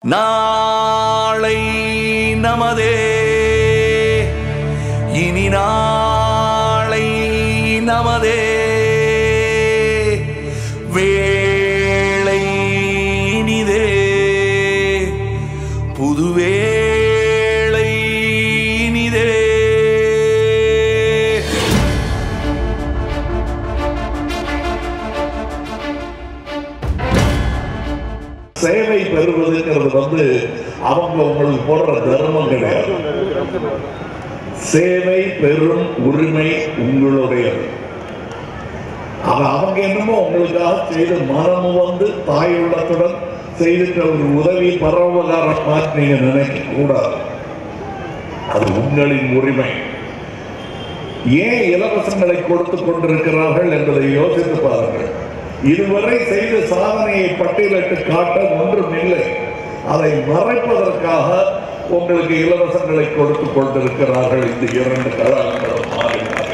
நாளை நமதே இனி நாளை நமதே வேளை இனிதே புதுவேளை இனிதே சேவை பெறுவதுங்கிறது வந்து அவங்க உங்களுக்கு போடுற தர்மம் கிடையாது சேவை பெறும் உரிமை உங்களுடையது அது அவங்க என்னமோ உங்களுக்காக செய்து மனமு வந்து தாய் உள்ளத்துடன் செய்துட்ட ஒரு உதவி பரோபகாரம் மாதிரி நீங்க நினைக்க கூடாது அது உங்களின் உரிமை ஏன் இலவசங்களை கொடுத்து கொண்டிருக்கிறார்கள் என்பதை யோசித்து பாருங்கள் இதுவரை செய்த சாதனையை பட்டியலிட்டு காட்ட ஒன்றும் இல்லை அதை மறைப்பதற்காக உங்களுக்கு இலவசங்களை கொடுத்து கொண்டிருக்கிறார்கள் இந்த இரண்டு கழகங்களும் மாறி மாறி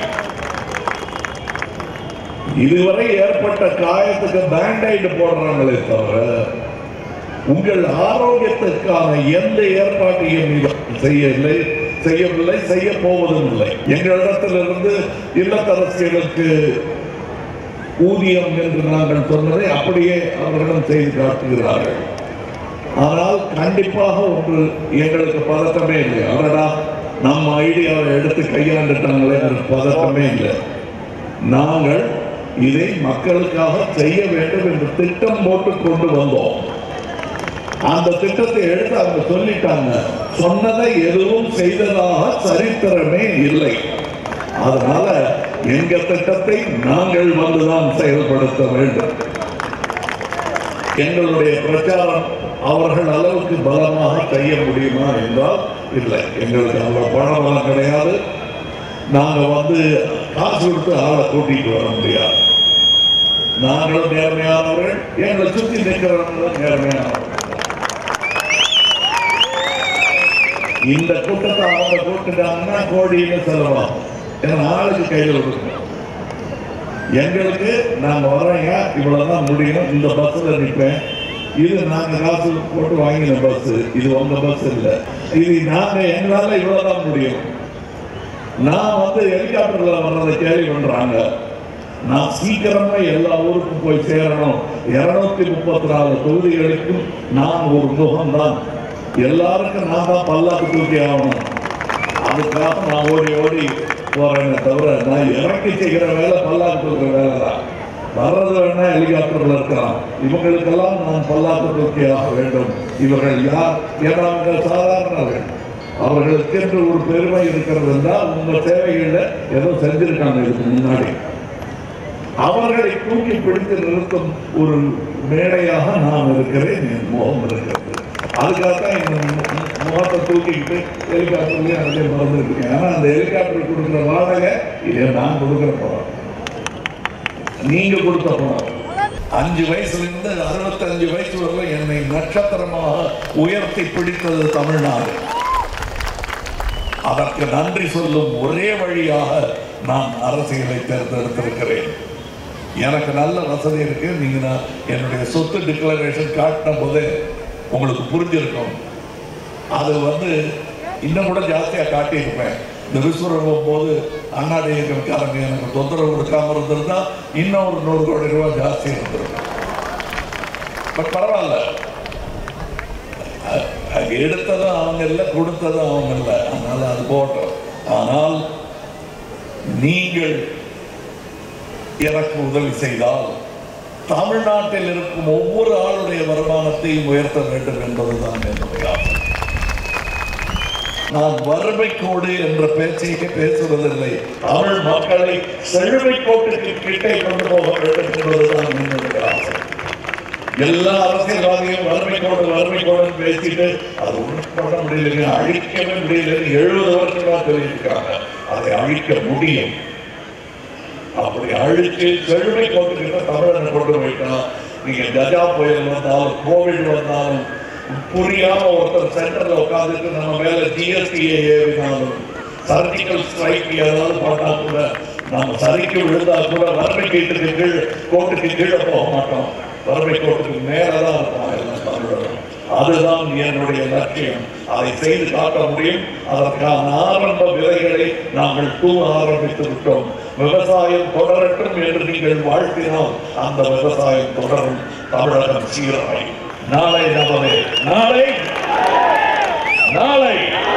இதுவரை ஏற்பட்ட காயத்துக்கு பேண்டைடு போடுறாங்களே தவிர உங்கள் ஆரோக்கியத்திற்கான எந்த ஏற்பாட்டையும் நீங்கள் செய்யவில்லை செய்யவில்லை செய்ய போவதும் இல்லை எங்களிடத்திலிருந்து இல்லத்தரசிகளுக்கு ஊதியம் என்று நாங்கள் சொன்னதை அப்படியே அவர்களிடம் செய்து காட்டுகிறார்கள் ஆனால் கண்டிப்பாக ஒன்று எங்களுக்கு பதட்டமே இல்லை அடடா நம்ம ஐடியாவை எடுத்து கையாண்டுட்டாங்களே என்ற பதட்டமே இல்லை நாங்கள் இதை மக்களுக்காக செய்ய வேண்டும் என்று திட்டம் போட்டு கொண்டு வந்தோம் அந்த திட்டத்தை எடுத்து அவங்க சொல்லிட்டாங்க சொன்னதை எதுவும் செய்ததாக சரித்திரமே இல்லை அதனால எங்க திட்டத்தை நாங்கள் வந்துதான் செயல்படுத்த வேண்டும் எங்களுடைய பிரச்சாரம் அவர்கள் அளவுக்கு பலமாக செய்ய முடியுமா என்றால் இல்லை எங்களுக்கு அவ்வளவு பணம் கிடையாது நாங்க வந்து காசு கொடுத்து ஆளை கூட்டிட்டு வர முடியாது நாங்களும் நேர்மையானவர்கள் எங்களை சுத்தி நிற்கிறவங்களும் நேர்மையானவர்கள் இந்த கூட்டத்தை அவங்க கூட்டுட்டாங்கன்னா கோடின்னு செலவாகும் ஏன்னா ஆளுக்கு கையில் கொடுக்கணும் எங்களுக்கு நாங்க வர்றோங்க இவ்வளவுதான் முடியும் இந்த பஸ்ல நிற்பேன் இது நாங்க காசு போட்டு வாங்கின பஸ் இது உங்க பஸ் இல்ல இது நாங்க எங்களால இவ்வளவுதான் முடியும் நான் வந்து ஹெலிகாப்டர்ல வர்றதை கேள்வி பண்றாங்க நான் சீக்கிரமா எல்லா ஊருக்கும் போய் சேரணும் இருநூத்தி முப்பத்தி நாலு தொகுதிகளுக்கும் நான் ஒரு முகம்தான் எல்லாருக்கும் நான் தான் பல்லாக்கு தூக்கி ஆகணும் அதுக்காக நான் ஓடி ஓடி போறேனே தவிர நான் இறக்கி செய்கிற வேலை பல்லாக்கு தூக்குற வேலை தான் வர்றது வேணா ஹெலிகாப்டர்ல இருக்கலாம் இவங்களுக்கெல்லாம் நான் பல்லாக்கு தூக்கி ஆக வேண்டும் இவர்கள் யார் ஏன்னா அவங்க சாதாரணர்கள் அவர்களுக்கென்று ஒரு பெருமை இருக்கிறது என்றால் உங்க தேவைகளை ஏதோ செஞ்சிருக்காங்க இதுக்கு முன்னாடி அவர்களை தூக்கி பிடித்து நிறுத்தும் ஒரு மேடையாக நான் இருக்கிறேன் என் முகம் இருக்கிறது அதுக்காகத்தான் இந்த மு- முகத்தை தூக்கிக்கிட்டு ஹெலிகாப்டர்லயே அதே மறந்துட்டு இருக்கேன் ஆனா அந்த ஹெலிகாப்டர் கொடுக்குற வாடகை இதை நான் கொடுக்குற பணம் நீங்க கொடுத்த பணம் அஞ்சு வயசுல இருந்து அறுபத்தஞ்சு வயசு வரை என்னை நட்சத்திரமாக உயர்த்தி பிடித்தது தமிழ்நாடு அதற்கு நன்றி சொல்லும் ஒரே வழியாக நான் அரசியலை தேர்ந்தெடுத்திருக்கிறேன் எனக்கு நல்ல வசதி இருக்கு நீங்க நான் என்னுடைய சொத்து டிக்ளரேஷன் காட்டின போதே உங்களுக்கு புரிஞ்சிருக்கும் அது வந்து இன்னும் கூட ஜாஸ்தியா காட்டியிருப்பேன் இந்த விஸ்வரூபம் போது அண்ணாடி இயக்கக்காரங்க எனக்கு தொந்தரவு கொடுக்காம இருந்திருந்தா இன்னும் ஒரு நூறு கோடி ரூபாய் ஜாஸ்தி இருந்திருக்கும் பட் பரவாயில்ல அ- அங்க எடுத்ததும் அவங்க இல்லை கொடுத்ததும் அவங்க இல்லை அதனால அது போட்டோம் ஆனால் நீங்கள் எனக்கு உதவி செய்தால் தமிழ்நாட்டில் இருக்கும் ஒவ்வொரு ஆளுடைய வருமானத்தையும் உயர்த்த வேண்டும் என்பதுதான் என்னுடைய ஆசை நான் வறுமை கோடு என்ற பேச்சையே பேசுவதில்லை தமிழ் மக்களை செழுமை கோட்டுக்கு கிட்டே கொண்டு போக வேண்டும் என்பதுதான் என்னுடைய ஆசை எல்லா அரசியல்வாதியும் வறுமை கோடு வறுமை கோடுன்னு பேசிட்டு அது ஒன்றும் பண்ண முடியலைங்க அழிக்கவே முடியலன்னு எழுபது வருஷமா சொல்லியிருக்காங்க அதை அழிக்க முடியும் அப்படி அழிச்சு செழுமை கோட்டுக்கிட்ட தமிழனை கொண்டு போயிட்டா நீங்க கஜா புயல் வந்தாலும் கோவிட் வந்தாலும் புரியாம ஒருத்தர் சென்டர்ல உட்காந்துட்டு நம்ம மேல ஜிஎஸ்டியை ஏறினாலும் சர்ஜிக்கல் ஸ்ட்ரைக் ஏதாவது பண்ணா கூட நம்ம சரிக்கு விழுந்தா கூட வறுமை கீட்டுக்கு கீழ் கோட்டுக்கு கீழே போக மாட்டோம் வறுமை கோட்டுக்கு மேலதான் இருப்போம் எல்லாம் தமிழரும் அதுதான் என்னுடைய லட்சியம் அதை செய்து காட்ட முடியும் அதற்கான ஆரம்ப விதைகளை நாங்கள் தூவ ஆரம்பித்து விட்டோம் விவசாயம் தொடரட்டும் என்று நீங்கள் வாழ்த்தினால் அந்த விவசாயம் தொடரும் தமிழகம் சீராய் நாளை நமது நாளை நாளை